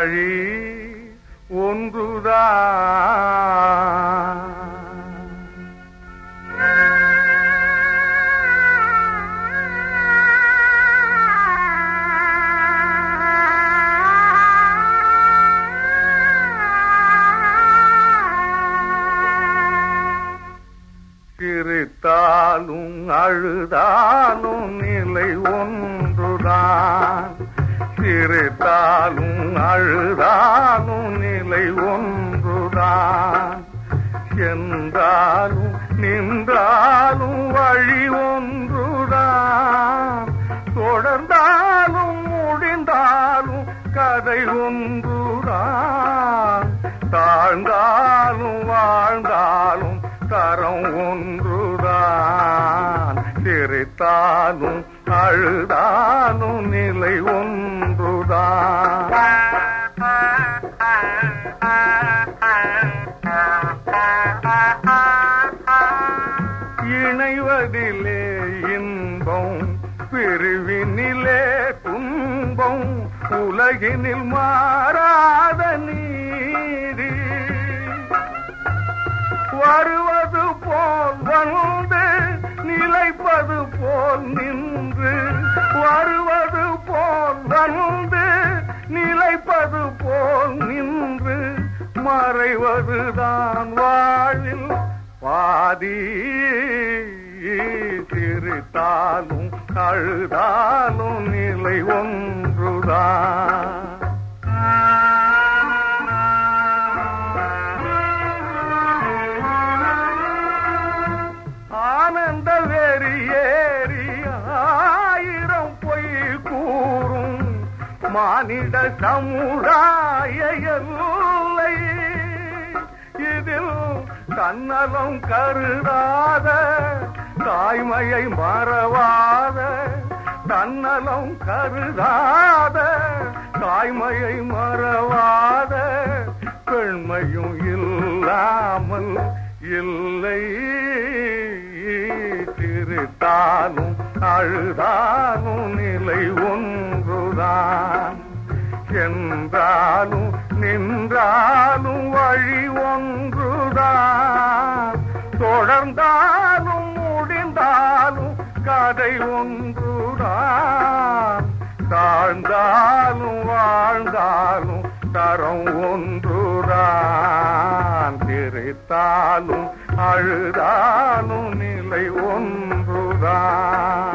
வழி ஒன்றுதான் சிரித்தாலும் அழுதாலும் நிலை ஒன்றுதான் சிரித்தாலும் அழுதாலும் நிலை ஒன்றுதான் சென்றாலும் நின்றாலும் வழி ஒன்றுதான் தொடர்ந்தாலும் முடிந்தாலும் கதை ஒன்றுதான் தாழ்ந்தாலும் வாழ்ந்தாலும் தரம் ஒன்றுதான் சிரித்தாலும் அழுதாலும் நிலை ஒன்றுதான் இணைவதிலே இன்பம் பிரிவினிலே துன்பம் உலகினில் மாறாத நீதி வருவது போல் வந்து நிலைப்பது போல் நின்று வருவது போல் வந்து நிலைப்பது போல் நின்று மறைவதுதான் வாழ்வில் பாதி சிரித்தாலும் அழுதாலும் நிலை ஒன்றுதான் ஆனந்த வெறியேறி ஆயிரம் பொய் கூறும் மானிட சமுதாய எல்லை இதில் தன்னலம் கருதாத தாய்மையை மறவாத தன்னலம் கருதாத தாய்மையை மறவாத பெண்மையும் இல்லாமல் இல்லை சிரித்தாலும் அழுதாலும் நிலை ஒன்றுதான் என்றாலும் நின்றாலும் வழி ஒன்றுதான் தொடர்ந்தாலும் முடிந்தாலும் கதை ஒன்றுதான் தாழ்ந்தாலும் வாழ்ந்தாலும் தரம் ஒன்றுதான் சிரித்தாலும் அழுதாலும் நிலை ஒன்றுதான்